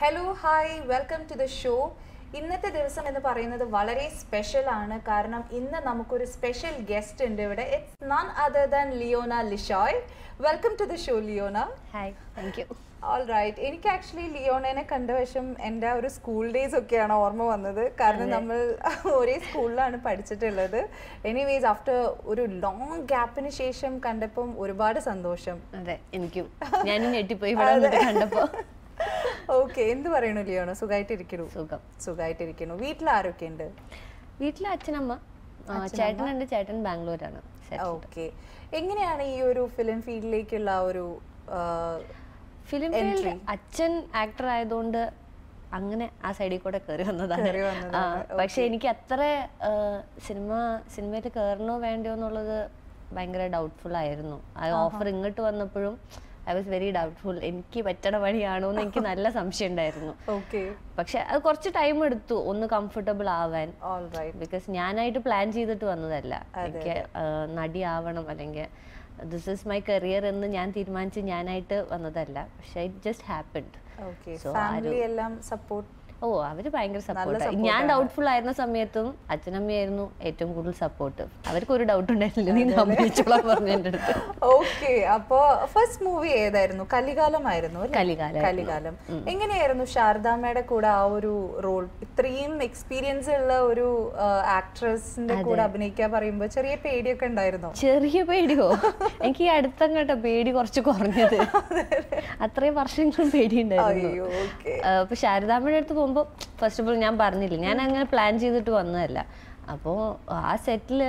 Hello hi welcome to the show ഇന്നത്തെ ദിവസം എന്ന് പറയുന്നത് വളരെ സ്പെഷ്യൽ ആണ് കാരണം ഇന്ന് നമുക്കൊരു സ്പെഷ്യൽ ഗസ്റ്റ് ഉണ്ട് ഇവിടെ it's none other than Leona Lishoy welcome to the show Leona hi thank you all right എനിക്ക് ആക്ച്വലി ലിയോണനെ കണ്ട വശം എൻ്റെ ആ ഒരു സ്കൂൾ ഡേയ്സ് ഒക്കെയാണ് ഓർമ്മ വന്നത് കാരണം നമ്മൾ ഒരേ സ്കൂളിലാണ് പഠിച്ചിട്ടുള്ളത് എനിവേസ് ആഫ്റ്റർ ഒരു ലോങ് ഗ്യാപ്പിന് ശേഷം കണ്ടപ്പം ഒരുപാട് സന്തോഷം അതെ എനിക്കും ഞാനും ഞെട്ടിപ്പോയി ഇവിടെ വന്നിട്ട് കണ്ടപ്പോ ഓക്കെ എന്ത് പറയണു ലിയോണ സുഖമായിട്ടിരിക്കണു സുഖം സുഖമായിട്ടിരിക്കുന്നു വീട്ടിൽ ആരൊക്കെ ഉണ്ട് വീട്ടിലെ അച്ഛനമ്മ ആ, ചേട്ടനുണ്ട് ചേട്ടൻ ബാംഗ്ലൂരാണ് settled. ഓക്കെ എങ്ങനെയാണ് ഈ ഒരു ഫിലിം ഫീൽഡിലേക്കുള്ള ആ ഒരു ആ, ഫിലിം ഫീൽഡ് അച്ഛൻ ആക്ടർ ആയതുകൊണ്ട് അങ്ങനെ ആ സൈഡിൽ കൂടെ കയറി വന്നതാണ് കേറി വന്നതാണ്. ആ, പക്ഷെ എനിക്ക് അത്ര ആ, സിനിമ സിനിമയിൽ കയറണോ വേണ്ടയോ എന്നുള്ളത് ഭയങ്കര ഡൗട്ട്ഫുൾ ആയിരുന്നു ആ ഓഫർ ഇങ്ങോട്ട് വന്നപ്പോഴും ഐ വാസ് വെരി ഡൗട്ട്ഫുൾ എനിക്ക് പറ്റണ പണിയാണോ എന്ന് എനിക്ക് നല്ല സംശയം ഉണ്ടായിരുന്നു ഓക്കെ പക്ഷെ അത് കുറച്ച് ടൈം എടുത്തു ഒന്ന് കംഫർട്ടബിൾ ആവാൻ ഓൾ റൈറ്റ് ബിക്കോസ് ഞാനായിട്ട് പ്ലാൻ ചെയ്തിട്ട് വന്നതല്ല എനിക്ക് നടിയാവണം അല്ലെങ്കിൽ ദിസ് ഇസ് മൈ കരിയർ എന്ന് ഞാൻ തീരുമാനിച്ച് ഞാനായിട്ട് വന്നതല്ല പക്ഷെ it just happened okay So, family എല്ലാം സപ്പോർട്ട് ഓ അവര് ഭയങ്കര സപ്പോർട്ട് ഞാൻ ഡൗട്ട്ഫുൾ ആയിരുന്ന സമയത്തും അച്ഛനമ്മയായിരുന്നു ഏറ്റവും കൂടുതൽ സപ്പോർട്ട് അവർക്ക് ഒരു ഡൗട്ട് ഉണ്ടായിരുന്നില്ല നീ അഭിനയിച്ചോളാം പറഞ്ഞു എൻ്റെ അടുത്ത് ഓക്കെ അപ്പോ ഫസ്റ്റ് മൂവി ഏതായിരുന്നു കലികാലമായിരുന്നു അല്ലേ? കലികാലം കലികാലം എങ്ങനെയായിരുന്നു ശാരദാമ്മയുടെ കൂടെ ആ ഒരു റോൾ ഇത്രയും എക്സ്പീരിയൻസ് ഉള്ള ഒരു ആക്ട്രസിന്റെ കൂടെ അഭിനയിക്കാൻ പറയുമ്പോ ചെറിയ പേടിയൊക്കെ ഉണ്ടായിരുന്നോ ചെറിയ പേടിയോ എനിക്ക് ഈ അടുത്തം കേട്ടോ പേടി കുറച്ച് കുറഞ്ഞത് അത്രയും വർഷങ്ങളും പേടിയുണ്ടായിരുന്നു അയ്യോ ഓക്കെ ആ, ഇപ്പൊ ശാരദാമ്മയുടെ അടുത്ത് പോകുമ്പോൾ ഫസ്റ്റ് ഓഫ് ഓൾ ഞാൻ പറഞ്ഞില്ല ഞാൻ അങ്ങനെ പ്ലാൻ ചെയ്തിട്ട് വന്നതല്ല അപ്പോൾ ആ സെറ്റില്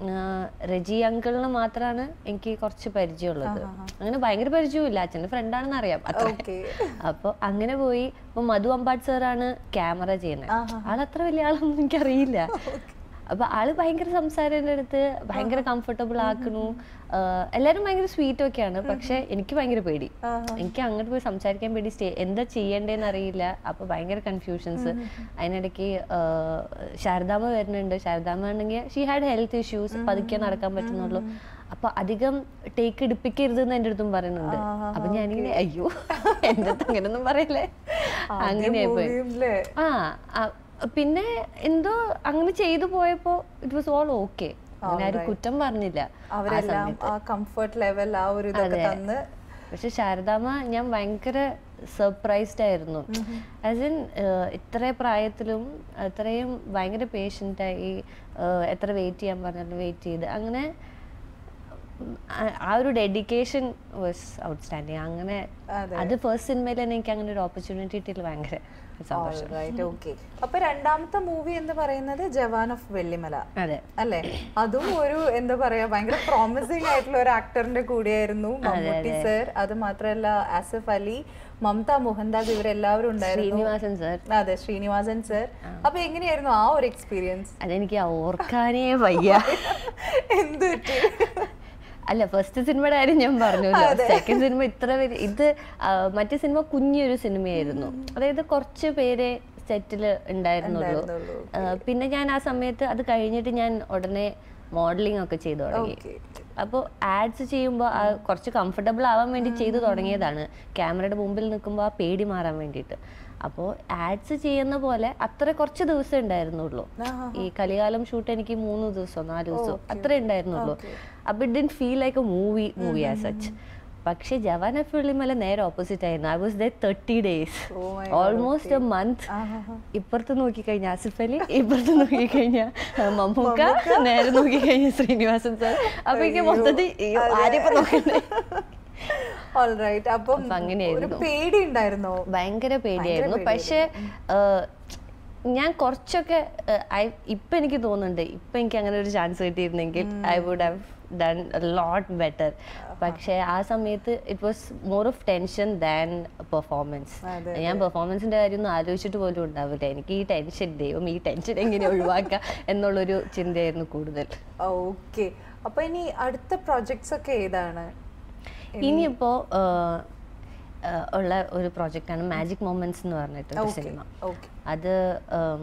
റെജി അങ്കിളിന് മാത്രമാണ് എനിക്ക് കുറച്ച് പരിചയമുള്ളത് അങ്ങനെ ഭയങ്കര പരിചയമില്ല അച്ഛൻ്റെ ഫ്രണ്ടാണെന്ന് അറിയാം അത്ര ഓക്കെ അപ്പോൾ അങ്ങനെ പോയി ഇപ്പൊ മധു അമ്പാട് സാറാണ് ക്യാമറ ചെയ്യുന്നത് ആളത്ര വലിയ ആളൊന്നും എനിക്കറിയില്ല അപ്പൊ ആള് ഭയങ്കര സംസാരം എൻ്റെ അടുത്ത് ഭയങ്കര കംഫർട്ടബിൾ ആക്കണു ആഹ് എല്ലാരും ഭയങ്കര സ്വീറ്റ് ഒക്കെയാണ് പക്ഷെ എനിക്ക് ഭയങ്കര പേടി എനിക്ക് അങ്ങോട്ട് പോയി സംസാരിക്കാൻ പേടി സ്റ്റേ എന്താ ചെയ്യണ്ടേന്ന് അറിയില്ല അപ്പൊ ഭയങ്കര കൺഫ്യൂഷൻസ് അതിനിടയ്ക്ക് ആഹ് ശാരദാമ്മ വരുന്നുണ്ട് ശാരദാമ്മ ആണെങ്കിൽ ഷീ ഹാഡ് ഹെൽത്ത് ഇഷ്യൂസ് പതുക്കെ നടക്കാൻ പറ്റുന്നുള്ളൂ അപ്പൊ അധികം ടേക്ക് എടുപ്പിക്കരുത് എന്ന് എൻ്റെ അടുത്തും പറയുന്നുണ്ട് അപ്പൊ ഞാനിങ്ങനെ അയ്യോ എൻ്റെ അടുത്ത് അങ്ങനെയൊന്നും പറയല്ലേ അങ്ങനെ പോയി മൂവിയിലെ ആ ആ, പിന്നെ എന്തോ അങ്ങനെ ചെയ്തു പോയപ്പോ ഇറ്റ് വാസ് ഓൾ ഓക്കെ അങ്ങനെ ആരും കുറ്റം പറഞ്ഞില്ല അവരെല്ലാം ആ കംഫർട്ട് ലെവൽ ആ ഒരു ഇതൊക്കെ തന്ന് പക്ഷെ ശാരദാമ്മ ഞാൻ ഭയങ്കര സർപ്രൈസ്ഡ് ആയിരുന്നു ആസ് ഇൻ ഇത്ര പ്രായത്തിലും അത്രയും ഭയങ്കര patient ആയി ഏഹ്, എത്ര വെയിറ്റ് ചെയ്യാൻ പറഞ്ഞാലും വെയിറ്റ് ചെയ്ത് അങ്ങനെ ഉം, ആ- ആ ഒരു ഡെഡിക്കേഷൻ വാസ് ഔട്ട്സ്റ്റാൻഡിങ് അങ്ങനെ അത് ഫസ്റ്റ് സിനിമയിൽ തന്നെ എനിക്ക് അങ്ങനെ ഒരു ഓപ്പർച്യൂണിറ്റി കിട്ടിയതിൽ ഭയങ്കര സന്തോഷം റൈറ്റ് ഓക്കെ അപ്പൊ രണ്ടാമത്തെ മൂവി എന്ന് പറയുന്നത് ജവാൻ ഓഫ് വെള്ളിമല അതെ അല്ലെ അതും ഒരു എന്താ പറയാ ഭയങ്കര പ്രോമിസിങ് ആയിട്ടുള്ള ഒരു ആക്ടറിന്റെ കൂടെയായിരുന്നു മമ്മൂട്ടി സർ അത് മാത്രമല്ല ആസിഫ് അലി മമത മോഹൻദാസ് ഇവരെല്ലാവരും ഉണ്ടായിരുന്നു ശ്രീനിവാസൻ സർ അതെ ശ്രീനിവാസൻ സർ അപ്പൊ എങ്ങനെയായിരുന്നു ആ ഒരു എക്സ്പീരിയൻസ് അതെനിക്ക് ഓർക്കാനേ വയ്യ എന്ത് പറ്റി അല്ല ഫസ്റ്റ് സിനിമയുടെ കാര്യം ഞാൻ പറഞ്ഞല്ലോ സെക്കൻഡ് സിനിമ ഇത്ര വലിയ ഇത് ആ, മറ്റേ സിനിമ കുഞ്ഞൊരു സിനിമയായിരുന്നു അതായത് കുറച്ച് പേരെ സെറ്റിൽ ഉണ്ടായിരുന്നുള്ളൂ ഉണ്ടായിരുന്നുള്ളൂ. ആ, പിന്നെ ഞാൻ ആ സമയത്ത് അത് കഴിഞ്ഞിട്ട് ഞാൻ ഉടനെ മോഡലിംഗ് ഒക്കെ ചെയ്തു തുടങ്ങി ഓക്കെ അപ്പോൾ ആഡ്സ് ചെയ്യുമ്പോൾ ആ കുറച്ച് കംഫർട്ടബിൾ ആവാൻ വേണ്ടി ചെയ്തു തുടങ്ങിയതാണ് ക്യാമറയുടെ മുമ്പിൽ നിൽക്കുമ്പോൾ ആ പേടി മാറാൻ വേണ്ടിയിട്ട് അപ്പോൾ ആഡ്സ് ചെയ്യുന്ന പോലെ അത്ര കുറച്ച് ദിവസം ഉണ്ടായിരുന്നുള്ളൂ ഈ കലികാലം ഷൂട്ട് എനിക്ക് മൂന്ന് ദിവസം നാല് ദിവസം അത്രേ ഉണ്ടായിരുന്നുള്ളൂ അപ്പോൾ it didn't feel like a movie movie as such പക്ഷെ ജവാൻ എഫ് വെള്ളിമല നേരെ ഓപ്പോസിറ്റ് ആയിരുന്നു I was the thirty days Oh my almost a month ഇപ്പുറത്ത് നോക്കിക്കഴിഞ്ഞാൽ ആസിഫ് അലി ഇപ്പുറത്ത് നോക്കിക്കഴിഞ്ഞാൽ മമ്മൂക്ക നേരെ നോക്കിക്കഴിഞ്ഞാൽ ശ്രീനിവാസൻ സാർ അപ്പൊ എനിക്ക് മൊത്തത്തിൽ അയ്യോ, ആരെയിപ്പോ നോക്കണ്ടേ ഓൾറൈറ്റ് അപ്പം അപ്പൊ ഒരു അങ്ങനെയായിരുന്നു പേടി ഉണ്ടായിരുന്നോ ഭയങ്കര പേടിയായിരുന്നു പക്ഷെ ഞാൻ കുറച്ചൊക്കെ ഏഹ്, I- ഇപ്പൊ എനിക്ക് തോന്നുന്നുണ്ട് ഇപ്പൊ എനിക്ക് അങ്ങനെ ഒരു ചാൻസ് കിട്ടിയിരുന്നെങ്കിൽ I would have done lot better പക്ഷെ ആ സമയത്ത് it was more of tension than performance അതെ, ഞാൻ പെർഫോമൻസിന്റെ കാര്യം ഒന്നും ആലോചിച്ചിട്ട് പോലും ഉണ്ടാവില്ല എനിക്ക് ഈ ടെൻഷൻ ദൈവം ഈ ടെൻഷൻ എങ്ങനെ ഒഴിവാക്കാം എന്നുള്ളൊരു ചിന്തയായിരുന്നു കൂടുതൽ ഓക്കെ അപ്പൊ ഇനി അടുത്ത പ്രൊജക്ട്സ് ഒക്കെ ഏതാണ് ഇനിയിപ്പോ ഏഹ്, ഏഹ്, ഉള്ള ഒരു പ്രോജക്റ്റാണ് മാജിക് മൊമെന്റ്സ് എന്ന് പറഞ്ഞിട്ടൊരു സിനിമ ഓക്കെ അത് ഉം,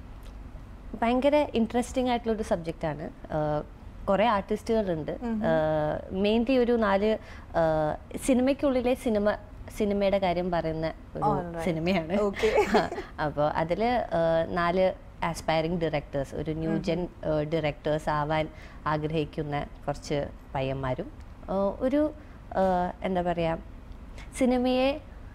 ഭയങ്കര ഇൻട്രസ്റ്റിംഗ് ആയിട്ടുള്ളൊരു സബ്ജക്റ്റാണ് കുറേ ആർട്ടിസ്റ്റുകളുണ്ട് മെയിൻലി ഒരു നാല് സിനിമയ്ക്കുള്ളിലെ സിനിമ സിനിമയുടെ കാര്യം പറയുന്ന ഒരു Alright. സിനിമയാണ് Okay. അപ്പോൾ അതിൽ നാല് ആസ്പയറിംഗ് ഡയറക്ടേഴ്സ് ഒരു ന്യൂ ജെൻ ഡയറക്ടേഴ്സ് ആവാൻ ആഗ്രഹിക്കുന്ന കുറച്ച് പയ്യന്മാരും ആ, ഒരു ആ, എന്താ പറയുക സിനിമയെ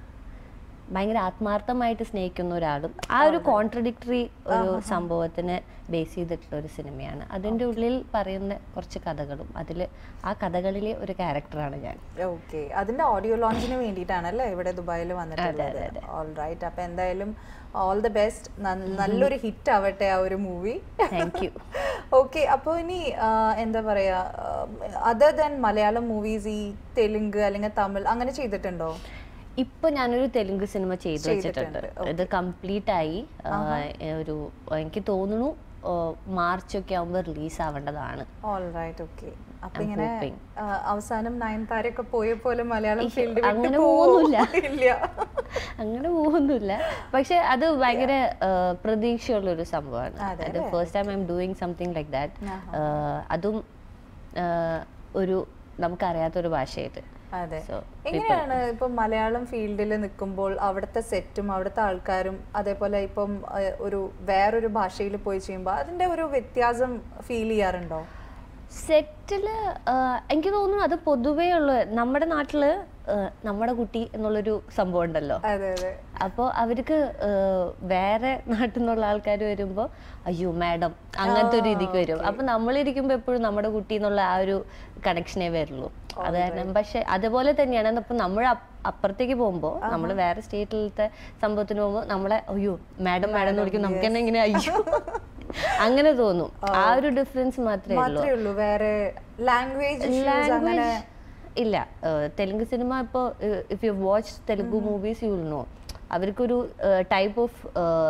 ഭയങ്കര ആത്മാർത്ഥമായിട്ട് സ്നേഹിക്കുന്ന ഒരാളും ആ ഒരു കോൺട്രഡിക്ടറി ഒരു സംഭവത്തിന് ബേസ് ചെയ്തിട്ടുള്ള ഒരു സിനിമയാണ് അതിൻ്റെ ഉള്ളിൽ പറയുന്ന കുറച്ച് കഥകളും അതിൽ ആ കഥകളിലെ ഒരു ക്യാരക്ടറാണ് ഞാൻ ഓക്കെ അതിന്റെ ഓഡിയോ ലോഞ്ചിന് വേണ്ടിയിട്ടാണല്ലേ ഇവിടെ ദുബായിൽ വന്നിട്ടുള്ളത് ഓൾ റൈറ്റ് അപ്പൊ എന്തായാലും ഓൾ ദി ബെസ്റ്റ് നല്ലൊരു ഹിറ്റ് ആവട്ടെ ആ ഒരു മൂവി താങ്ക് യു ഓക്കെ അപ്പോൾ ഇനി ആ, എന്താ പറയാ അതർ ദാൻ മലയാളം മൂവീസ് ഈ തെലുങ്ക് അല്ലെങ്കിൽ തമിഴ് അങ്ങനെ ചെയ്തിട്ടുണ്ടോ ഇപ്പൊ ഞാനൊരു തെലുങ്ക് സിനിമ ചെയ്തു വെച്ചിട്ടുണ്ട് ചെയ്തിട്ടുണ്ട്. ഇത് കംപ്ലീറ്റ് ആയി ആ, ഒരു എനിക്ക് തോന്നുന്നു ആ, മാർച്ച് ഒക്കെ ആവുമ്പോൾ റിലീസ് ആവേണ്ടതാണ് ഓൾ റൈറ്റ് ഓക്കെ അപ്പൊ I'm ഇങ്ങനെ hoping. ആ, അവസാനം നയൻതാരൊക്കെ പോയ പോലെ മലയാളം ഇഹ്, ഫീൽഡ് അങ്ങനെ പോകുന്നില്ല. ഇല്ല അങ്ങനെ പോകുന്നില്ല പക്ഷെ അത് ഭയങ്കര ആ, പ്രതീക്ഷയുള്ള ഒരു സംഭവമാണ് അതെ അത് first time I am doing something like that അതും ആ, ഒരു നമുക്കറിയാത്തൊരു ഭാഷയായിട്ട് അതെ So, എങ്ങനെയാണ് ഇപ്പം മലയാളം ഫീൽഡിൽ നിൽക്കുമ്പോൾ അവിടുത്തെ സെറ്റും അവിടുത്തെ ആൾക്കാരും അതേപോലെ ഇപ്പം ഏഹ്, ഒരു വേറൊരു ഭാഷയിൽ പോയി ചെയ്യുമ്പോൾ അതിന്റെ ഒരു വ്യത്യാസം ഫീൽ ചെയ്യാറുണ്ടോ സെറ്റില് എനിക്ക് തോന്നുന്നു അത് പൊതുവേ ഉള്ള നമ്മുടെ നാട്ടില് ആ, നമ്മുടെ കുട്ടി എന്നുള്ളൊരു സംഭവം ഉണ്ടല്ലോ അതെ അതെ അപ്പോൾ അവർക്ക് ഏഹ്, വേറെ നാട്ടിൽ നിന്നുള്ള ആൾക്കാർ വരുമ്പോൾ അയ്യോ മാഡം അങ്ങനത്തെ ഒരു രീതിക്ക് വരും അപ്പൊ നമ്മളിരിക്കുമ്പോൾ എപ്പോഴും നമ്മുടെ കുട്ടി എന്നുള്ള ആ ഒരു കണക്ഷനേ വരുള്ളൂ അത് കാരണം പക്ഷെ അതുപോലെ തന്നെയാണ് ഇപ്പൊ നമ്മൾ അപ്പ- അപ്പുറത്തേക്ക് പോകുമ്പോൾ നമ്മൾ വേറെ സ്റ്റേറ്റിലത്തെ സംഭവത്തിന് പോകുമ്പോൾ നമ്മളെ അയ്യോ മാഡം മാഡം എന്ന് വിളിക്കും നമുക്ക് തന്നെ ഇങ്ങനെ അയ്യോ അങ്ങനെ തോന്നും ആ ഒരു ഡിഫറൻസ് മാത്രമേ ഉള്ളൂ മാത്രമേ ഉള്ളൂ വേറെ ലാംഗ്വേജ് അങ്ങനെ ലാംഗ്വേജ് ഇല്ല ഏഹ് തെലുങ്ക് സിനിമ ഇപ്പോൾ if you watch Telugu movies you will know അവർക്കൊരു type of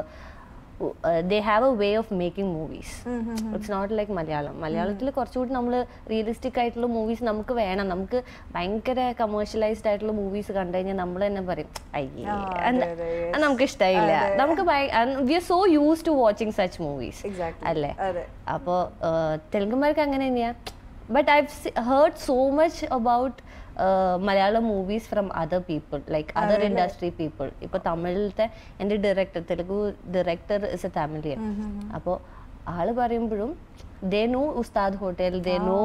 they have a way of making movies it's not like Malayalam മലയാളത്തിൽ കുറച്ചുകൂടി നമ്മൾ റിയലിസ്റ്റിക് ആയിട്ടുള്ള മൂവീസ് നമുക്ക് വേണം നമുക്ക് ഭയങ്കര കമേഴ്ഷ്യലൈസ്ഡ് ആയിട്ടുള്ള മൂവീസ് കണ്ടു കഴിഞ്ഞാൽ നമ്മൾ തന്നെ പറയും അയ്യേ എന്താ- അതെ, അത് നമുക്ക് ഇഷ്ടമായില്ല നമുക്ക് we are so used to watching such movies exactly അല്ലേ അതെ അപ്പോൾ തെലുങ്കുമാർക്ക് അങ്ങനെ തന്നെയാ but I heard so much about Malayalam movies from other people like other industry people ഇപ്പോൾ തമിഴിലത്തെ എൻ്റെ director Telugu director is a Tamilian അപ്പോൾ ആള് പറയുമ്പോഴും they know Ustad Hotel they know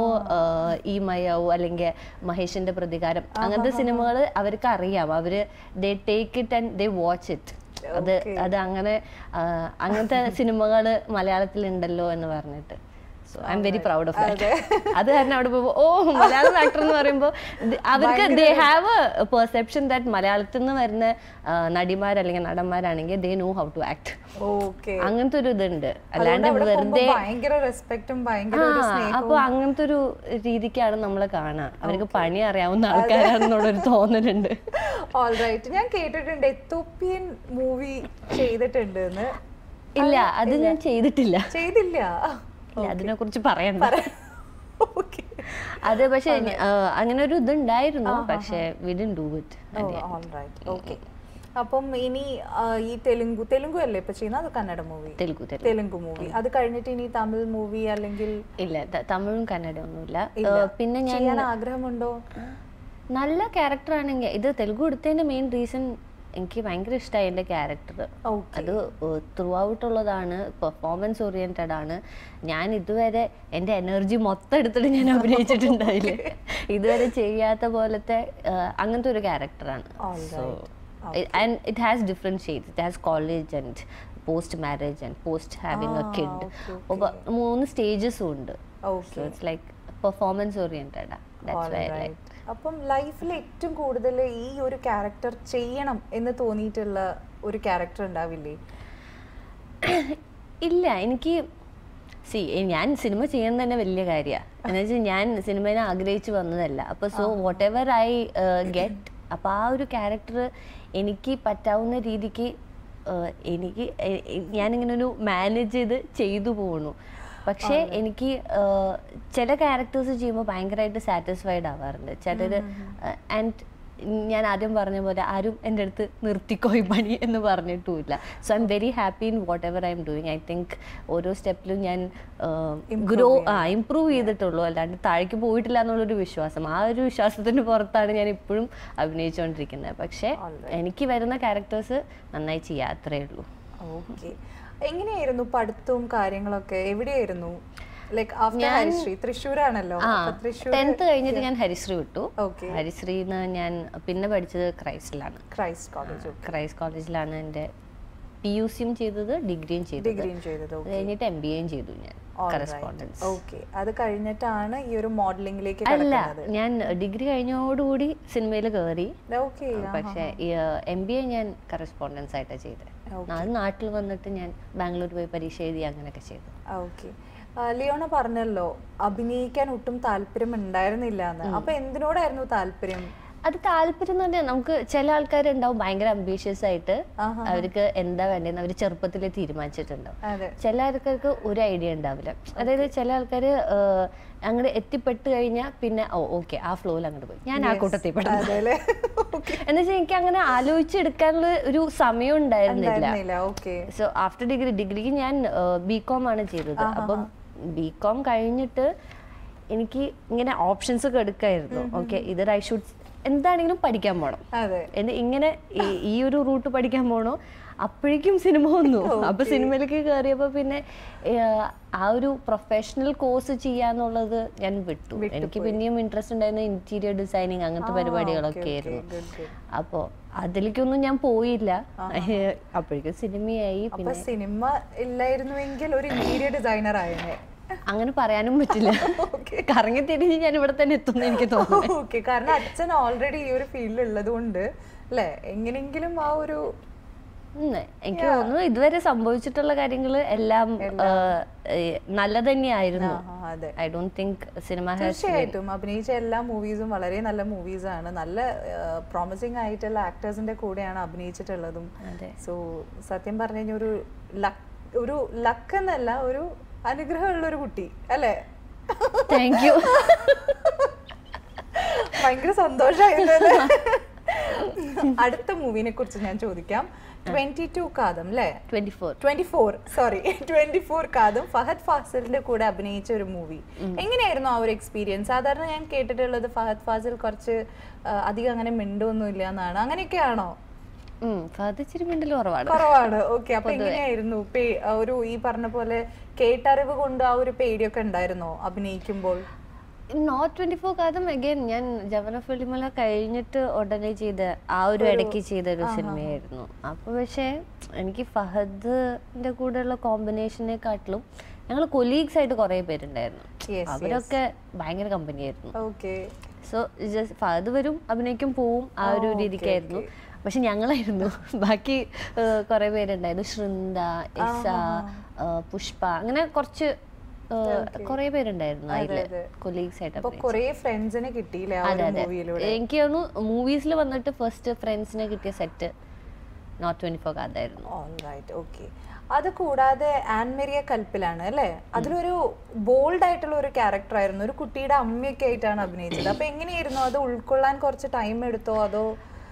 ഈ മയവ് അല്ലെങ്കിൽ മഹേഷിന്റെ പ്രതികാരം അങ്ങനത്തെ സിനിമകൾ അവർക്ക് അറിയാം അവര് they take it and they watch it അത് അത് അങ്ങനെ ആ, അങ്ങനത്തെ സിനിമകൾ മലയാളത്തിൽ ഉണ്ടല്ലോ എന്ന് പറഞ്ഞിട്ട് so I am very proud of that അത് കാരണം അവിടെ പോകുമ്പോൾ ഓ മലയാളം ആക്ടർ എന്ന് പറയുമ്പോൾ അവർക്ക് they have a perception that മലയാളത്തിൽ നിന്ന് വരുന്ന ആ, നടിമാർ അല്ലെങ്കിൽ നടന്മാരാണെങ്കിൽ they know how to act okay അങ്ങനത്തെ ഒരു ഇതുണ്ട് അതുകൊണ്ട് അല്ലാണ്ട് അവിടെ പോകുമ്പോ വെറുതെ ഭയങ്കര റെസ്പെക്റ്റും ഭയങ്കര ഒരു ആ സ്നേഹവും അപ്പൊ അങ്ങനത്തെ ഒരു രീതിക്കാണ് നമ്മളെ കാണുക അവർക്ക് പണി അറിയാവുന്ന ആൾക്കാരാണെന്നുള്ളൊരു തോന്നലുണ്ട് ഓൾ റൈറ്റ് ഞാൻ കേട്ടിട്ടുണ്ട് എത്തോപ്യൻ മൂവി ചെയ്തിട്ടുണ്ട് എന്ന് ഇല്ല അത് ഞാൻ ചെയ്തിട്ടില്ല ചെയ്തില്ല ഇല്ല അതിനെ കുറിച്ച് പറയണ്ട ഓക്കെ അത് പക്ഷെ ഞ- ആ, അങ്ങനെ ഒരു ഇതുണ്ടായിരുന്നു പക്ഷെ we didn't do it all right okay അപ്പം ഇനി ആ, ഈ തെലുങ്കു തെലുങ്കു അല്ലേ ഇപ്പൊ ചെയ്യുന്നത് അത് കന്നഡ മൂവി തെലുഗു തെലുഗു തെലുങ്കു മൂവി അത് കഴിഞ്ഞിട്ട് ഇനി തമിഴ് മൂവി അല്ലെങ്കിൽ ഇല്ല ത- തമിഴും കന്നഡയും ഒന്നുമില്ല ഇല്ല. ആ, പിന്നെ ഞാൻ ചെയ്യാൻ ആഗ്രഹമുണ്ടോ നല്ല ക്യാരക്ടർ ആണെങ്കിൽ ഇത് തെലുഗു എടുത്തതിന്റെ മെയിൻ റീസൺ എനിക്ക് ഭയങ്കര ഇഷ്ടമായി എൻ്റെ ക്യാരക്ടർ ഓക്കെ അത് ത്രൂ ഔട്ട് ഉള്ളതാണ് പെർഫോമൻസ് ഓറിയന്റഡ് ആണ് ഞാൻ ഇതുവരെ എൻ്റെ എനർജി മൊത്തം എടുത്തിട്ട് ഞാൻ അഭിനയിച്ചിട്ടുണ്ടായില്ല ഇതുവരെ ചെയ്യാത്ത പോലത്തെ ആ, അങ്ങനത്തെ ഒരു ക്യാരക്ടറാണ് so and it has different shades it has college and post marriage and post having a kid മൂന്ന് സ്റ്റേജസും ഉണ്ട് okay so it's like performance oriented that's why like അപ്പം ലൈഫിൽ ഏറ്റവും കൂടുതൽ ഈ ഒരു ക്യാരക്ടർ ചെയ്യണം എന്ന് തോന്നിയിട്ടുള്ള ഒരു ക്യാരക്ടർ ഉണ്ടാവില്ലേ ഇല്ല എനിക്ക് സി ഞാൻ സിനിമ ചെയ്യുന്നത് തന്നെ വലിയ കാര്യമാണ് എന്ന് വെച്ചാൽ ഞാൻ സിനിമയെ ആഗ്രഹിച്ചു വന്നതല്ല അപ്പോൾ so whatever I get അപ്പോൾ ആ ഒരു ക്യാരക്ടർ എനിക്ക് പറ്റാവുന്ന രീതിക്ക് uh, എനിക്ക് എ- എ- ഞാനിങ്ങനെ ഒരു മാനേജ് ചെയ്ത് ചെയ്തു പോകുന്നു പക്ഷേ എനിക്ക് uh, ചില ക്യാരക്ടേഴ്സ് ചെയ്യുമ്പോൾ ഭയങ്കരമായിട്ട് സാറ്റിസ്ഫൈഡ് ആവാറുണ്ട് ചിലർ ആൻഡ് ഞാൻ ആദ്യം പറഞ്ഞ പോലെ ആരും എൻ്റെ അടുത്ത് നിർത്തിക്കോ ഈ പണി എന്ന് പറഞ്ഞിട്ടുമില്ല so I am very happy in whatever I am doing I think ഓരോ സ്റ്റെപ്പിലും ഞാൻ ഗ്രോ ആ ഇമ്പ്രൂവ് ചെയ്തിട്ടുള്ളൂ അല്ലാണ്ട് താഴേക്ക് പോയിട്ടില്ല എന്നുള്ളൊരു വിശ്വാസം ആ ഒരു വിശ്വാസത്തിന് പുറത്താണ് ഞാൻ ഇപ്പോഴും അഭിനയിച്ചുകൊണ്ടിരിക്കുന്നത് പക്ഷേ എനിക്ക് വരുന്ന ക്യാരക്ടേഴ്സ് നന്നായി ചെയ്യാം അത്രേ ഉള്ളൂ ഓക്കെ എങ്ങനെയായിരുന്നു പഠിത്തവും കാര്യങ്ങളൊക്കെ എവിടെയായിരുന്നു ലൈക്ക് ആഫ്റ്റർ ഹരിശ്രീ തൃശ്ശൂരാണല്ലോ ആ അപ്പൊ തൃശ്ശൂർ ടെൻത്ത് കഴിഞ്ഞിട്ട് ഞാൻ ഹരിശ്രീ വിട്ടു ഓക്കെ ഹരിശ്രീന്ന് ഞാൻ പിന്നെ പഠിച്ചത് ക്രൈസ്റ്റിലാണ് ക്രൈസ്റ്റ് കോളേജ് ക്രൈസ്റ്റ് കോളേജിലാണ് എൻ്റെ പി യു സിയും ചെയ്തത് ഡിഗ്രിയും ചെയ്തത് ഡിഗ്രിയും ചെയ്തത് അത് കഴിഞ്ഞിട്ട് എം ബി എയും ചെയ്തു ഞാൻ കറസ്പോണ്ടൻസ് ഓക്കെ അത് കഴിഞ്ഞിട്ടാണ് ഈ ഒരു മോഡലിംഗിലേക്ക് അല്ല കിടക്കുന്നത് ഞാൻ ഡിഗ്രി കഴിഞ്ഞോടുകൂടി സിനിമയിൽ കയറി ഓക്കെ പക്ഷേ എം ബി എ ഞാൻ കറസ്പോണ്ടൻസ് ആയിട്ടാണ് ചെയ്തത് അത് നാട്ടിൽ വന്നിട്ട് ഞാൻ ബാംഗ്ലൂർ പോയി പരീക്ഷ എഴുതി അങ്ങനെയൊക്കെ ചെയ്തു ഓക്കെ ലിയോണ പറഞ്ഞല്ലോ അഭിനയിക്കാൻ ഒട്ടും താല്പര്യം ഉണ്ടായിരുന്നില്ല എന്ന് അപ്പൊ എന്തിനോടായിരുന്നു താല്പര്യം അത് താല്പര്യം എന്ന് പറഞ്ഞാൽ നമുക്ക് ചില ആൾക്കാരുണ്ടാവും ഭയങ്കര അംബീഷ്യസ് ആയിട്ട് ആഹാ. അവർക്ക് എന്താ വേണ്ടതെന്ന് അവർ ചെറുപ്പത്തിലേ തീരുമാനിച്ചിട്ടുണ്ടാവും അതെ ചില ആൾക്കാർക്ക് ഒരു ഐഡിയ ഉണ്ടാവില്ല അതായത് ചില ആൾക്കാർ അങ്ങോട്ട് എത്തിപ്പെട്ട് കഴിഞ്ഞാൽ പിന്നെ ഓ ഓക്കെ ആ ഫ്ലോയിൽ അങ്ങോട്ട് പോയി ഞാൻ ആ കൂട്ടത്തിൽ പെടുന്നു അതെല്ലേ ഓക്കെ എന്ന് വെച്ചാൽ എനിക്ക് അങ്ങനെ ആലോചിച്ചെടുക്കാനുള്ള ഒരു സമയം ഉണ്ടായിരുന്നില്ല ഉണ്ടായിരുന്നില്ല ഓക്കെ സോ ആഫ്റ്റർ ഡിഗ്രി ഡിഗ്രിക്ക് ഞാൻ ബി കോം ആണ് ചെയ്തത് അപ്പം ബി കോം കഴിഞ്ഞിട്ട് എനിക്ക് ഇങ്ങനെ ഓപ്ഷൻസ് ഒക്കെ എടുക്കായിരുന്നു ഓക്കെ ഇതർ ഐ ഷുഡ് എന്താണെങ്കിലും പഠിക്കാൻ പോണം അതെ എന്ന് ഇങ്ങനെ ഈ- ഈ ഒരു റൂട്ട് പഠിക്കാൻ പോണോ അപ്പോഴേക്കും സിനിമ വന്നു അപ്പൊ സിനിമയിലേക്ക് കയറിയപ്പോ പിന്നെ ഏഹ്, ആ ഒരു പ്രൊഫഷണൽ കോഴ്സ് ചെയ്യാന്നുള്ളത് ഞാൻ വിട്ടു എനിക്ക് പിന്നെയും ഇൻട്രസ്റ്റ് ഉണ്ടായിരുന്ന ഇന്റീരിയർ ഡിസൈനിങ് അങ്ങനത്തെ പരിപാടികളൊക്കെ ആയിരുന്നു ഗുഡ് ഗുഡ് അപ്പോ അതിലേക്കൊന്നും ഞാൻ പോയില്ല അപ്പോഴേക്കും സിനിമയായി അപ്പൊ പിന്നെ സിനിമ ഇല്ലായിരുന്നുവെങ്കിൽ ഒരു ഇന്റീരിയർ ഡിസൈനർ ആയേനെ അങ്ങനെ പറയാനും പറ്റില്ല കറങ്ങി തിരിഞ്ഞ് ഞാൻ ഇവിടെ തന്നെ എത്തുന്നു എനിക്ക് തോന്നുന്നു ഓക്കെ കാരണം അച്ഛൻ ഓൾറെഡി ഈ ഒരു ഫീൽഡിൽ ഉള്ളത് കൊണ്ട് അല്ലെ എങ്ങനെങ്കിലും ആ ഒരു ഉം, എനിക്ക് തോന്നുന്നു ഇതുവരെ സംഭവിച്ചിട്ടുള്ള കാര്യങ്ങൾ എല്ലാം നല്ലത് തന്നെയായിരുന്നു ആ, അതെ ഐ ഡോണ്ട് തിങ്ക് സിനിമ ഹാസ് തീർച്ചയായിട്ടും അഭിനയിച്ച എല്ലാ മൂവീസും വളരെ നല്ല മൂവീസ് ആണ് നല്ല പ്രോമിസിങ് ആയിട്ടുള്ള ആക്ടേഴ്സിന്റെ കൂടെയാണ് അഭിനയിച്ചിട്ടുള്ളതും അതെ സോ സത്യം പറഞ്ഞു കഴിഞ്ഞാൽ ഒരു ലക്ക് ഒരു ലക്ക് എന്നല്ല ഒരു അനുഗ്രഹമുള്ള ഒരു കുട്ടി അല്ലേ താങ്ക് യു ഭയങ്കര സന്തോഷമായിരുന്നു അടുത്ത മൂവിനെ കുറിച്ച് ഞാൻ ചോദിക്കാം ട്വന്റി ടു കാതം അല്ലേ twenty four twenty four sorry twenty four കാതും ഫഹദ് ഫാസിലിന്റെ കൂടെ അഭിനയിച്ച ഒരു മൂവി എങ്ങനെയായിരുന്നു ആ ഒരു എക്സ്പീരിയൻസ് സാധാരണ ഞാൻ കേട്ടിട്ടുള്ളത് ഫഹദ് ഫാസിൽ കുറച്ച് ആ, അധികം അങ്ങനെ മിണ്ടൊന്നും ഇല്ല എന്നാണ് അങ്ങനെയൊക്കെയാണോ ഫാദിച്ചിരി മിണ്ടൽ കുറവാണ് കുറവാണ് ഓക്കെ അപ്പൊ എങ്ങനെയായിരുന്നു പേ- ആ, ഒരു ഈ പറഞ്ഞ പോലെ കേട്ടറിവ് കൊണ്ട് ആ ഒരു പേടിയൊക്കെ ഉണ്ടായിരുന്നോ അഭിനയിക്കുമ്പോൾ നോട്ട് ട്വന്റി ഫോർ കാതം അഗൈൻ ഞാൻ ജവന ഫിലിമല കഴിഞ്ഞിട്ട് ഉടനെ ചെയ്ത ആ ഒരു ഇടയ്ക്ക് ചെയ്ത ഒരു സിനിമയായിരുന്നു അപ്പൊ പക്ഷേ എനിക്ക് ഫഹദിന്റെ കൂടെയുള്ള കോമ്പിനേഷനെക്കാട്ടിലും ഞങ്ങൾ കൊലീഗ്സ് ആയിട്ട് കുറെ പേരുണ്ടായിരുന്നു Yes, അവരൊക്കെ ഭയങ്കര കമ്പനിയായിരുന്നു ഓക്കെ സോ ജസ്റ്റ് ഫഹദ് വരും അഭിനയിക്കും പോവും ആ ഒരു രീതിക്കായിരുന്നു പക്ഷെ ഞങ്ങളായിരുന്നു ബാക്കി കുറെ പേരുണ്ടായിരുന്നു ശൃന്ദ ഇസ ആ, പുഷ്പ അങ്ങനെ കുറച്ച് കുറെ പേരുണ്ടായിരുന്നു അതില് അതെ. കൊലീഗ്സ് ആയിട്ട് അപ്പൊ കൊറേ ഫ്രണ്ട്സിനെ കിട്ടിയില്ലേ ആ ഒരു മൂവിയിലൂടെ എനിക്ക് തോന്നുന്നു മൂവീസിൽ വന്നിട്ട് ഫസ്റ്റ് ഫ്രണ്ട്സിനെ കിട്ടിയ സെറ്റ് നോട്ട് ട്വന്റി ഫോർ അതായിരുന്നു റൈറ്റ് ഓക്കെ അത് കൂടാതെ ആൻമെരിയ കൽപ്പിലാണ് അല്ലേ അതിലൊരു ബോൾഡ് ആയിട്ടുള്ള ഒരു ക്യാരക്ടർ ആയിരുന്നു ഒരു കുട്ടിയുടെ അമ്മയൊക്കെ ആയിട്ടാണ് അഭിനയിച്ചത് അപ്പൊ എങ്ങനെയായിരുന്നു അത് ഉൾക്കൊള്ളാൻ കുറച്ച് ടൈം എടുത്തോ അതോ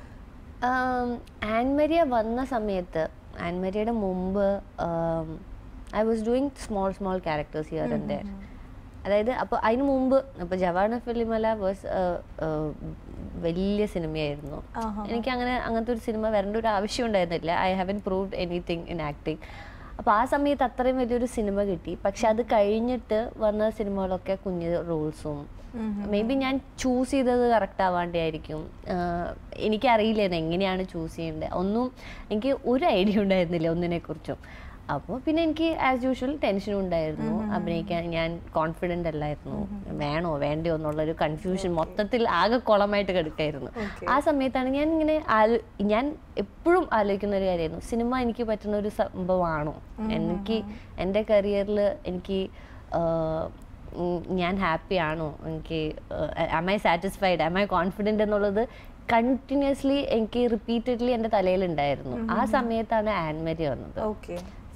ആൻമരിയ വന്ന സമയത്ത് ആൻമരിയയുടെ മുമ്പ് I was doing small small characters here and there അതായത് അപ്പോൾ അതിന് മുമ്പ് ഇപ്പോൾ ജവാന ഫിലിമല വാസ് വലിയ സിനിമയായിരുന്നു എനിക്ക് അങ്ങനെ അങ്ങനത്തെ ഒരു സിനിമ വരേണ്ട ഒരു ആവശ്യം ഉണ്ടായിരുന്നില്ല I haven't proved anything in acting അപ്പോൾ ആ സമയത്ത് അത്രയും വലിയൊരു സിനിമ കിട്ടി പക്ഷെ അത് കഴിഞ്ഞിട്ട് വന്ന സിനിമകളൊക്കെ കുഞ്ഞു റോൾസും മേ ബി ഞാൻ ചൂസ് ചെയ്തത് കറക്റ്റ് ആവാണ്ടായിരിക്കും എനിക്കറിയില്ലായിരുന്നു എങ്ങനെയാണ് ചൂസ് ചെയ്യേണ്ടത് ഒന്നും എനിക്ക് ഒരു ഐഡിയ ഉണ്ടായിരുന്നില്ല ഒന്നിനെ കുറിച്ചും അപ്പോൾ പിന്നെ എനിക്ക് ആസ് യൂഷ്വൽ ടെൻഷനും ഉണ്ടായിരുന്നു അഭിനയിക്കാൻ ഞാൻ കോൺഫിഡൻ്റ് അല്ലായിരുന്നു വേണോ വേണ്ടയോ എന്നുള്ളൊരു കൺഫ്യൂഷൻ മൊത്തത്തിൽ ആകെ കുളമായിട്ട് കിടക്കായിരുന്നു ആ സമയത്താണ് ഞാൻ ഇങ്ങനെ ആലോ ഞാൻ എപ്പോഴും ആലോചിക്കുന്ന ഒരു കാര്യമായിരുന്നു സിനിമ എനിക്ക് പറ്റുന്ന ഒരു സംഭവമാണോ എനിക്ക് എൻ്റെ കരിയറിൽ എനിക്ക് ആഹ്, ഉം, ഞാൻ ഹാപ്പി ആണോ എനിക്ക് am I satisfied am I confident എന്നുള്ളത് കണ്ടിന്യൂസ്ലി എനിക്ക് റിപ്പീറ്റഡ്ലി എൻ്റെ തലയിലുണ്ടായിരുന്നു ആ സമയത്താണ് ആൻമരി വന്നത് okay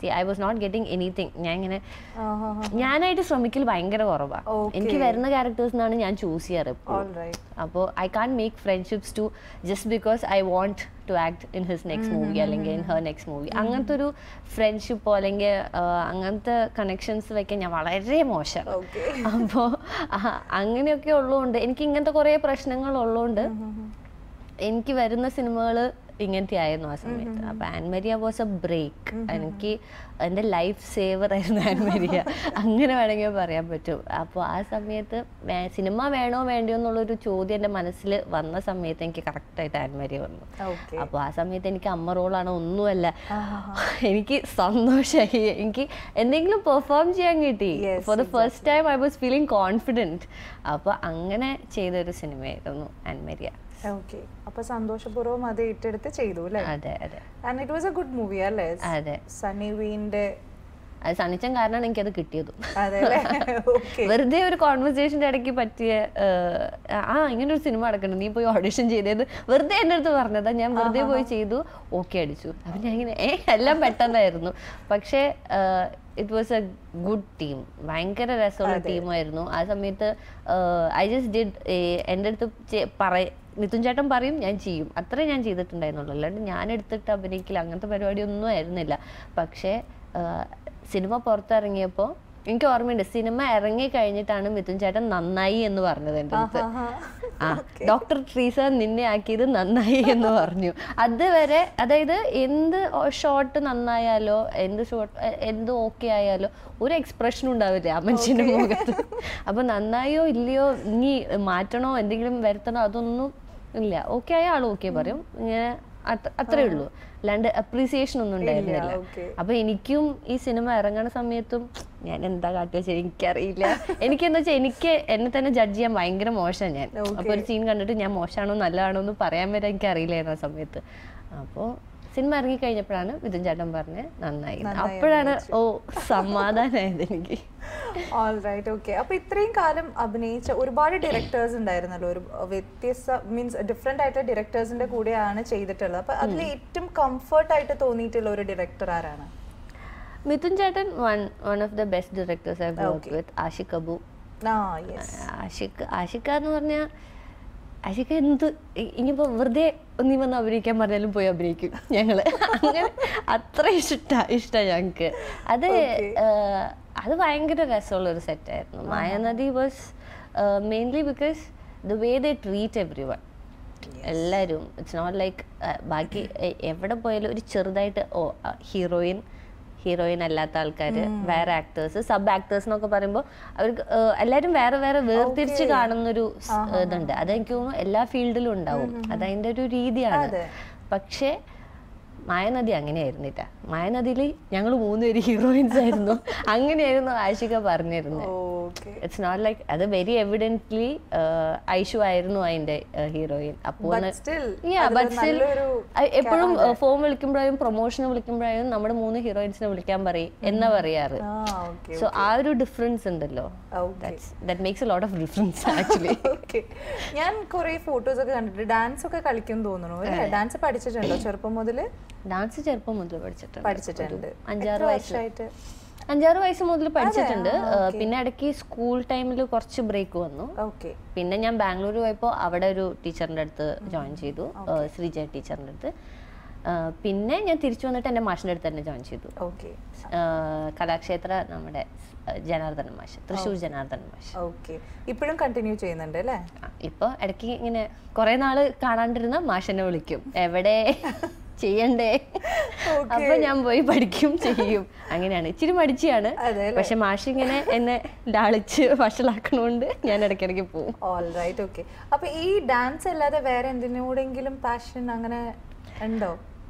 see I was not getting anything ഞാൻ ഇങ്ങനെ ആഹാ ഞാനായിട്ട് ശ്രമിക്കൽ ഭയങ്കര കുറവാണ് Okay. എനിക്ക് വരുന്ന ക്യാരക്ടേഴ്സിനാണ് ഞാൻ ചൂസ് ചെയ്യാറ് എപ്പോഴും ഓൾ റൈറ്റ് അപ്പോൾ I can't make friendships to just because I want to act in his next movie അല്ലെങ്കിൽ ഇൻ ഹെർ നെക്സ്റ്റ് മൂവി അങ്ങനത്തെ ഒരു ഫ്രണ്ട്ഷിപ്പോ അല്ലെങ്കിൽ അങ്ങനത്തെ കണക്ഷൻസ് വെക്കാൻ ഞാൻ വളരെ മോശം ഓക്കെ അപ്പോൾ അങ്ങനെയൊക്കെ ഉള്ളതുകൊണ്ട് എനിക്ക് ഇങ്ങനത്തെ കുറേ പ്രശ്നങ്ങൾ ഉള്ളതുകൊണ്ട് എനിക്ക് വരുന്ന സിനിമകൾ ഇങ്ങനത്തെ ആയിരുന്നു ആ സമയത്ത് അപ്പൊ ആൻമരിയ വാസ് എ ബ്രേക്ക് എനിക്ക് എൻ്റെ ലൈഫ് സേവർ ആയിരുന്നു ആൻമരിയ അങ്ങനെ വേണമെങ്കിൽ പറയാൻ പറ്റും അപ്പോൾ ആ സമയത്ത് വേ- സിനിമ വേണോ വേണ്ടയോ എന്നുള്ളൊരു ചോദ്യം എൻ്റെ മനസ്സിൽ വന്ന സമയത്ത് എനിക്ക് കറക്റ്റായിട്ട് ആൻമരിയ വന്നു ഓക്കെ അപ്പോൾ ആ സമയത്ത് എനിക്ക് അമ്മ റോളാണ് ഒന്നുമല്ല എനിക്ക് സന്തോഷമായി എനിക്ക് എന്തെങ്കിലും പെർഫോം ചെയ്യാൻ കിട്ടി Yes, for the first time I was feeling confident അപ്പോൾ അങ്ങനെ ചെയ്തൊരു സിനിമയായിരുന്നു ആൻമരിയ ഓക്കെ അപ്പൊ സന്തോഷപൂർവ്വം അത് ഏറ്റെടുത്ത് ചെയ്തു അല്ലേ അതെ അതെ and it was a good movie അല്ലേ അതെ സണ്ണി വീന്റെ അത് സണിച്ചൻ കാരണമാണ് എനിക്കത് കിട്ടിയതും അതെ അല്ലേ ഓക്കെ വെറുതെ ഒരു കോൺവെർസേഷൻ്റെ ഇടയ്ക്ക് പറ്റിയ ഏഹ്, ആ ഇങ്ങനെ ഒരു സിനിമ നടക്കണം നീ പോയി ഓഡിഷൻ ചെയ്തത് വെറുതെ എൻ്റെ അടുത്ത് പറഞ്ഞതാ ഞാൻ വെറുതെ പോയി ചെയ്തു ഓക്കെ അടിച്ചു അപ്പം ഞാൻ ഇങ്ങനെ ഏ എല്ലാം പെട്ടെന്നായിരുന്നു പക്ഷേ it was a good team ഭയങ്കര രസമുള്ള ടീമായിരുന്നു ആ സമയത്ത് ഐ ജസ്റ്റ് ഡിഡ് എൻ്റെ അടുത്ത് ചെ- പറയ നിതുൻ ചേട്ടൻ പറയും ഞാൻ ചെയ്യും അത്രേ ഞാൻ ചെയ്തിട്ടുണ്ടായിരുന്നുള്ളൂ അല്ലാണ്ട് ഞാൻ എടുത്തിട്ട് അഭിനയിക്കില്ല അങ്ങനത്തെ പരിപാടിയൊന്നും ആയിരുന്നില്ല പക്ഷേ സിനിമ പുറത്തിറങ്ങിയപ്പോൾ എനിക്ക് ഓർമ്മയുണ്ട് സിനിമ ഇറങ്ങി കഴിഞ്ഞിട്ടാണ് മിഥുൻ ചേട്ടൻ നന്നായി എന്ന് പറഞ്ഞത് എൻ്റെ അടുത്ത് ആ ഡോക്ടർ ട്രീസ നിന്നെ ആക്കിയത് നന്നായി എന്ന് പറഞ്ഞു അതുവരെ അതായത് എന്ത് ഷോട്ട് നന്നായാലോ എന്ത് ഷോട്ട് എന്ത് ഓക്കെ ആയാലോ ഒരു എക്സ്പ്രഷനും ഉണ്ടാവില്ല ആ മനുഷ്യന്റെ മുഖത്ത് അപ്പൊ നന്നായോ ഇല്ലയോ ഇനി മാറ്റണോ എന്തെങ്കിലും വരുത്തണോ അതൊന്നും ഇല്ല ഓക്കെ ആയ ആൾ ഓക്കെ പറയും ഇങ്ങനെ അത്ര- അത്രേ ഉള്ളൂ അല്ലാണ്ട് അപ്രീസിയേഷൻ ഒന്നും ഉണ്ടായിരുന്നില്ല okay. അപ്പൊ എനിക്കും ഈ സിനിമ ഇറങ്ങണ സമയത്തും ഞാൻ എന്താ കാട്ടുക വെച്ചാൽ എനിക്കറിയില്ല എനിക്കെന്താ വെച്ചാൽ എനിക്ക് എന്നെ തന്നെ ജഡ്ജ് ചെയ്യാൻ ഭയങ്കര മോശം ഞാൻ അപ്പൊ ഒരു സീൻ കണ്ടിട്ട് ഞാൻ മോശമാണോ നല്ലതാണോ എന്ന് പറയാൻ വരെ എനിക്ക് അറിയില്ലായിരുന്നു ആ സമയത്ത് അപ്പോൾ സിനിമ ഇറങ്ങി കഴിഞ്ഞപ്പോഴാണ് മിഥുൻ ചേട്ടൻ പറഞ്ഞ് നന്നായി അപ്പോഴാണ് ഓ സമാധാനമായത് എനിക്ക് ഓൾ റൈറ്റ് ഓക്കെ അപ്പൊ ഇത്രയും കാലം അഭിനയിച്ച ഒരുപാട് ഡയറക്ടേഴ്സ് ഉണ്ടായിരുന്നല്ലോ ഒരു വ്യത്യസ്ത മീൻസ് ഡിഫറെന്റ് ആയിട്ടുള്ള ഡയറക്ടേഴ്സിന്റെ കൂടെയാണ് ചെയ്തിട്ടുള്ളത് അപ്പൊ അതിൽ ഏറ്റവും കംഫർട്ട് ആയിട്ട് തോന്നിയിട്ടുള്ള ഒരു ഡയറക്ടർ ആരാണ് മിഥുൻ ചേട്ടൻ one one of the best directors I work with Aashiq Abu ആ യെസ് ആഷിഖ് ആഷിഖ എന്ന് പറഞ്ഞാൽ ആഷിഖ എന്ത് ഇ- ഇനിയിപ്പോ വെറുതെ നീ വന്ന് അഭിനയിക്കാൻ പറഞ്ഞാലും പോയി അഭിനയിക്കും ഞങ്ങള് അങ്ങനെ അത്ര ഇഷ്ട ഇഷ്ട ഞങ്ങക്ക് അത് ഏഹ്, അത് ഭയങ്കര രസമുള്ള ഒരു സെറ്റായിരുന്നു Mayaanadhi was mainly because the way they treat every one എല്ലാവരും ഇറ്റ്സ് നോട്ട് ലൈക്ക് ബാക്കി എ- എവിടെ പോയാലും ഒരു ചെറുതായിട്ട് ഓ ഹീറോയിൻ ഹീറോയിൻ അല്ലാത്ത ആൾക്കാർ വേറെ ആക്ടേഴ്സ് സബ് ആക്ടേഴ്സ് എന്നൊക്കെ പറയുമ്പോൾ അവർക്ക് ഏഹ്, എല്ലാവരും വേറെ വേറെ വേർതിരിച്ച് കാണുന്നൊരു സ്- ഇതുണ്ട് അതെനിക്ക് തോന്നുന്നു എല്ലാ ഫീൽഡിലും ഉണ്ടാവും അതതിൻ്റെ ഒരു രീതിയാണ് അതെ. പക്ഷേ മായനദി അങ്ങനെയായിരുന്നില്ല മായനദിയിൽ ഞങ്ങൾ മൂന്നുപേര് ഹീറോയിൻസ് ആയിരുന്നു അങ്ങനെയായിരുന്നു ആഷിക പറഞ്ഞിരുന്നത് ഓക്കെ ഇറ്റ്സ് നോട്ട് ലൈക്ക് അത് വെരി എവിഡൻ്റ്ലി ഐഷു ആയിരുന്നു അതിന്റെ ഹീറോയിൻ അപ്പോൾ But still, Yeah, അതിലൊരു but still, നല്ലൊരു അ- എപ്പോഴും ഫോൺ വിളിക്കുമ്പോഴും പ്രൊമോഷന് വിളിക്കുമ്പോഴും നമ്മുടെ മൂന്ന് ഹീറോയിൻസിനെ വിളിക്കാൻ പറയും എന്നാ പറയാറ് ആ ഓക്കെ സോ ആ ഒരു ഡിഫറൻസ് ഉണ്ടല്ലോ okay that makes a lot of difference actually okay ഞാൻ കുറെ ഫോട്ടോസ് ഒക്കെ കണ്ടിട്ട് ഡാൻസ് ഒക്കെ കളിക്കും തോന്നുന്നു അല്ലേ ഡാൻസ് പഠിച്ചിട്ടുണ്ടോ ചെറുപ്പം മുതല് ഡാൻസ് ചെറുപ്പം മുതൽ പഠിച്ചിട്ടുണ്ട് പഠിച്ചിട്ടുണ്ട് അഞ്ചാറ് എത്ര വയസ്സ് വർഷമായിട്ട് അഞ്ചാറ് വയസ്സ് മുതൽ പഠിച്ചിട്ടുണ്ട് ഏഹ്, പിന്നെ ഇടയ്ക്ക് സ്കൂൾ ടൈമിൽ കുറച്ച് ബ്രേക്ക് വന്നു ഓക്കെ പിന്നെ ഞാൻ ബാംഗ്ലൂർ പോയപ്പോൾ അവിടെ ഒരു ടീച്ചറിൻ്റെ അടുത്ത് ജോയിൻ ചെയ്തു ഏഹ് ശ്രീജ ടീച്ചറിൻ്റെ അടുത്ത് ഏഹ് പിന്നെ ഞാൻ തിരിച്ചു വന്നിട്ട് എൻ്റെ മാഷിൻ്റെ അടുത്ത് തന്നെ ജോയിൻ ചെയ്തു ഓക്കെ ഏഹ് കലാക്ഷേത്ര നമ്മുടെ ഏഹ് ജനാർദ്ദന മാഷ് തൃശ്ശൂർ ജനാർദ്ദന മാഷ് ഓക്കെ ഇപ്പോഴും കണ്ടിന്യൂ ചെയ്യുന്നുണ്ട് അല്ലേ ഇപ്പോൾ ഇടയ്ക്ക് ഇങ്ങനെ കുറേ നാൾ കാണാണ്ടിരുന്ന മാഷിനെ വിളിക്കും എവിടെ ചെയ്യണ്ടേ അപ്പൊ ഞാൻ പോയി പഠിക്കും ചെയ്യും അങ്ങനെയാണ് ഇച്ചിരി മടിച്ചാണ് അതെ പക്ഷെ മാഷ് ഇങ്ങനെ എന്നെ ലാളിച്ച് വഷളാക്കണോണ്ട് ഞാൻ ഇടയ്ക്കിടയ്ക്ക് പോവും ഓൾ റൈറ്റ് ഓക്കെ അപ്പൊ ഈ ഡാൻസ് അല്ലാതെ വേറെ എന്തിനോടെങ്കിലും പാഷൻ അങ്ങനെ ഉണ്ടോ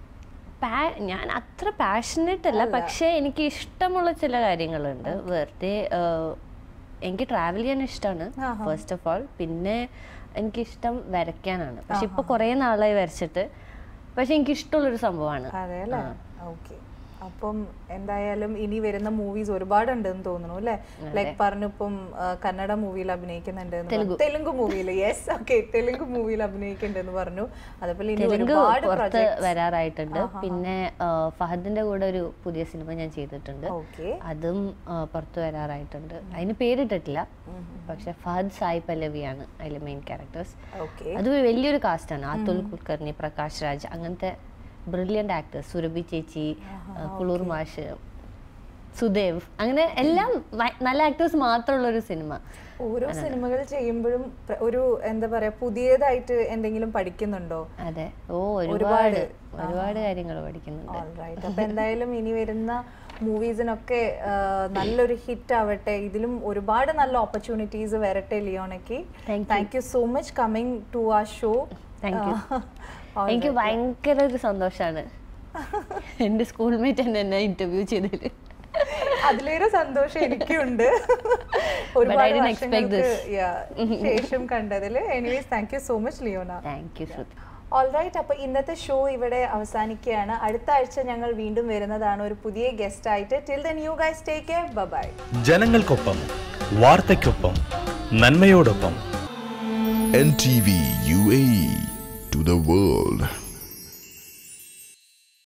പാ- ഞാൻ അത്ര പാഷനറ്റ് അല്ല പക്ഷേ എനിക്ക് ഇഷ്ടമുള്ള ചില കാര്യങ്ങളുണ്ട് വെറുതെ ഏഹ്, എനിക്ക് ട്രാവൽ ചെയ്യാൻ ഇഷ്ടമാണ് ഫസ്റ്റ് ഓഫ് ഓൾ പിന്നെ എനിക്കിഷ്ടം വരയ്ക്കാനാണ് പക്ഷെ ഇപ്പൊ കുറേ നാളായി വരച്ചിട്ട് പക്ഷെ എനിക്ക് ഇഷ്ടമുള്ളൊരു സംഭവമാണ് അതെ അല്ലേ ഓക്കെ അപ്പം എന്തായാലും ഇനി വരുന്ന മൂവീസ് ഒരുപാടുണ്ടെന്ന് തോന്നുന്നു അല്ലേ ലൈക്ക് പറഞ്ഞു ഇപ്പം ആ, കന്നഡ മൂവിയിൽ അഭിനയിക്കുന്നുണ്ട് എന്ന് പറഞ്ഞു. തെലുങ്ക് മൂവിയിൽ യെസ് ഓക്കെ തെലുങ്ക് മൂവിയിൽ അഭിനയിക്കുന്നുണ്ടെന്ന് പറഞ്ഞു അതേപോലെ ഇനി തെലുങ്ക് ഒരുപാട് പുറത്ത് പ്രൊജക്ട്സ് വരാറായിട്ടുണ്ട് പിന്നെ ആ, ഫഹദിന്റെ കൂടെ ഒരു പുതിയ സിനിമ ഞാൻ ചെയ്തിട്ടുണ്ട് ഓക്കെ അതും ആ, പുറത്ത് വരാറായിട്ടുണ്ട് അതിന് പേരിട്ടിട്ടില്ല പക്ഷെ ഫഹദ് സായി പല്ലവിയാണ് അതിലെ മെയിൻ ക്യാരക്ടേഴ്സ് ഓക്കെ അത് വലിയൊരു കാസ്റ്റാണ് അതുൽ കുൽക്കർണി പ്രകാശ് രാജ് അങ്ങനത്തെ ബ്രില്യൻ്റ് ആക്ടേഴ്സ് സുരഭി ചേച്ചി കുളൂർ മാഷ് സുദേവ് അങ്ങനെ എല്ലാം വ- നല്ല ആക്ടേഴ്സ് മാത്രമുള്ള ഒരു സിനിമ ഓരോ സിനിമകൾ ചെയ്യുമ്പോഴും പ്ര- ഒരു എന്താ പറയാ പുതിയതായിട്ട് എന്തെങ്കിലും പഠിക്കുന്നുണ്ടോ അതെ ഓ ഒരുപാട് ഒരുപാട് കാര്യങ്ങൾ പഠിക്കുന്നുണ്ട് ഓൾറൈറ്റ് അപ്പൊ എന്തായാലും ഇനി വരുന്ന മൂവീസിനൊക്കെ നല്ലൊരു ഹിറ്റ് ആവട്ടെ ഇതിലും ഒരുപാട് നല്ല ഓപ്പർച്യൂണിറ്റീസ് വരട്ടെ ലിയോണയ്ക്ക് Thank thank you so much coming to ആ ഷോ താങ്ക് യു എനിക്ക് ഭയങ്കര ഒരു സന്തോഷാണ് എൻ്റെ സ്കൂൾമേറ്റ് തന്നെ എന്നെ ഇന്റർവ്യൂ ചെയ്തതിൽ അതിലേറെ സന്തോഷം എനിക്കുണ്ട് I ഒരുപാട് didn't expect വർഷങ്ങൾക്ക് yeah, ശേഷം കണ്ടതിൽ anyways thank you so much Leona thank you Shruthi alright അപ്പോൾ ഇന്നത്തെ ഷോ ഇവിടെ അവസാനിക്കുകയാണ് അടുത്ത ആഴ്ച ഞങ്ങൾ വീണ്ടും വരുന്നതാണ് ഒരു പുതിയ ഗസ്റ്റ് ആയിട്ട് till the new guys take care bye ജനങ്ങൾക്കൊപ്പം വാർത്തയ്ക്കൊപ്പം നന്മയോടൊപ്പം NTV UAE to the world.